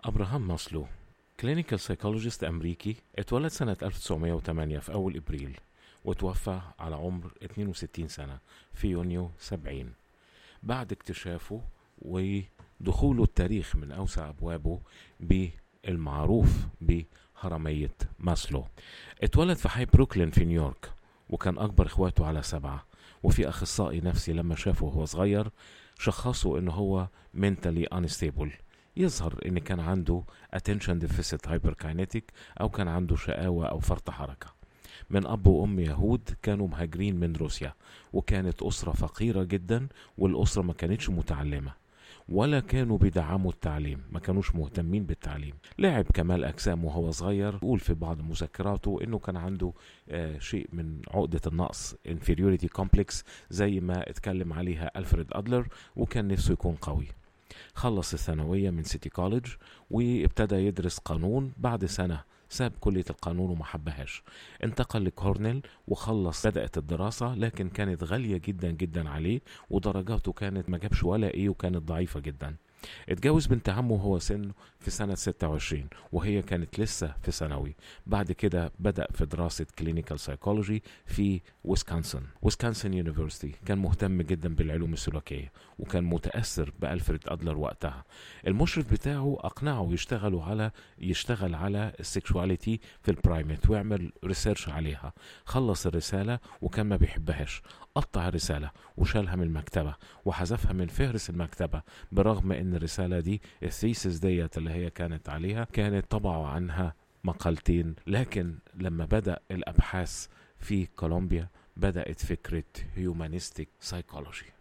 أبراهام ماسلو كلينيكال سايكولوجيست أمريكي اتولد سنة 1908 في أول إبريل وتوفى على عمر 62 سنة في يونيو 70 بعد اكتشافه ودخوله التاريخ من أوسع أبوابه بالمعروف بهرمية ماسلو اتولد في حي بروكلين في نيويورك وكان أكبر إخواته على سبعة وفي أخصائي نفسي لما شافه وهو صغير شخصه إنه هو mentally unstable يظهر ان كان عنده attention deficit hyperkinetic او كان عنده شقاوة او فرط حركة من اب وام يهود كانوا مهاجرين من روسيا وكانت اسرة فقيرة جدا والاسرة ما كانتش متعلمة ولا كانوا بيدعموا التعليم ما كانوش مهتمين بالتعليم لعب كمال أجسام وهو صغير يقول في بعض مذكراته إنه كان عنده آه شيء من عقدة النقص inferiority complex زي ما اتكلم عليها ألفريد أدلر وكان نفسه يكون قوي خلص الثانوية من سيتي كوليدج وابتدى يدرس قانون بعد سنة ساب كلية القانون وما حبهاش انتقل لكورنيل وخلص بدأت الدراسة لكن كانت غالية جدا جدا عليه ودرجاته كانت ما جابش ولا ايه وكانت ضعيفة جدا اتجوز بنت عمه وهو سنه في سنة 26 وهي كانت لسه في ثانوي بعد كده بدأ في دراسة كلينيكال سايكولوجي في ويسكونسن ويسكونسن يونيفرسيتي كان مهتم جدا بالعلوم السلوكية وكان متأثر بألفريد أدلر وقتها المشرف بتاعه أقنعه يشتغلوا على يشتغل على السكشواليتي في البرايمت ويعمل ريسيرش عليها خلص الرسالة وكان ما بيحبهاش قطع الرسالة وشالها من المكتبة وحذفها من فهرس المكتبة برغم ان الرسالة دي الثيسس ديت اللي هي كانت عليها كانت طبعوا عنها مقالتين لكن لما بدأ الأبحاث في كولومبيا بدأت فكرة هيومانيستيك سايكولوجي